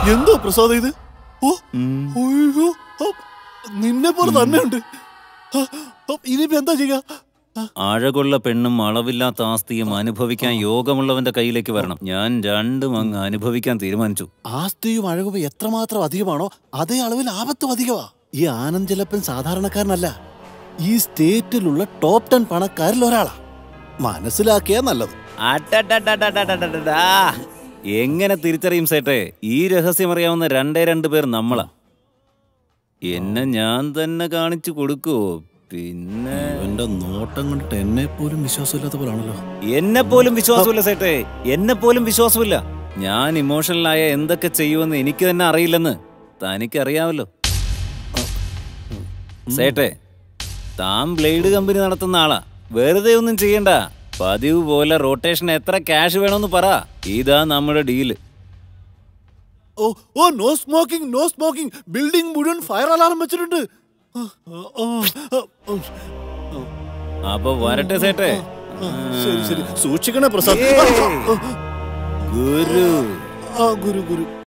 എന്തോ പ്രസാദ ഇത് ഓ അയ്യോ ഓ, നിന്നെ പോലെ തന്നെ ഉണ്ട് ഇനിയിപ്പോ എന്താ ചെയ്യാ അഴകുള്ള പെണ്ണും അളവില്ലാത്ത ആസ്തിയും അനുഭവിക്കാൻ യോഗമുള്ളവന്റെ കയ്യിലേക്ക് വരണം ഞാൻ രണ്ടും അങ്ങ് അനുഭവിക്കാൻ തീരുമാനിച്ചു ആസ്തിയും അഴകും എത്രമാത്രം അധികമാണോ അതേ അളവിൽ ആപത്തും അധികമാ ഈ ആനന്ദ് ജലപ്പൻ സാധാരണക്കാരനല്ല ഈ സ്റ്റേറ്റിലുള്ള ടോപ്പ് ടെൻ പണക്കാരിൽ ഒരാളാ മനസ്സിലാക്കിയാ നല്ലത് അടടടടടടടടടാ. എങ്ങനെ തിരിച്ചറിയും സേട്ടെ ഈ രഹസ്യം അറിയാവുന്ന രണ്ടേ രണ്ട് പേർ നമ്മളാ എന്നെ ഞാൻ തന്നെ കാണിച്ചു കൊടുക്കുവോ പിന്നെ എന്റെ നോട്ടം കണ്ടിട്ട് എന്നെ പോലും വിശ്വാസമില്ലാത്ത പോലാണല്ലോ എന്നെ പോലും വിശ്വാസമില്ല സേട്ടെ എന്നെ പോലും വിശ്വാസമില്ല ഞാൻ ഇമോഷണലായ എന്തൊക്കെ ചെയ്യുമെന്ന് എനിക്ക് തന്നെ അറിയില്ലെന്ന് തനിക്കറിയാമല്ലോ സേട്ടെ താൻ ബ്ലേഡ് കമ്പനി നടത്തുന്ന ആളാ വെറുതെ ഒന്നും ചെയ്യണ്ട പതിവ് പോലെ റൊട്ടേഷൻ എത്ര ക്യാഷ് വേണമെന്ന് പറ ഇതാ നമ്മുടെ ഡീല് ഓ ഓ no smoking no smoking building മുഴുവൻ ഫയർ അലാറം വെച്ചിട്ടുണ്ട് ആ, ആ, ആ, ആ, അപ്പൊ വരട്ടെ സേട്ടെ ആ, ശരി ശരി സൂക്ഷിക്കണേ പ്രസാദ് ഏയ്. ഗുരു ആ ഗുരു ഗുരു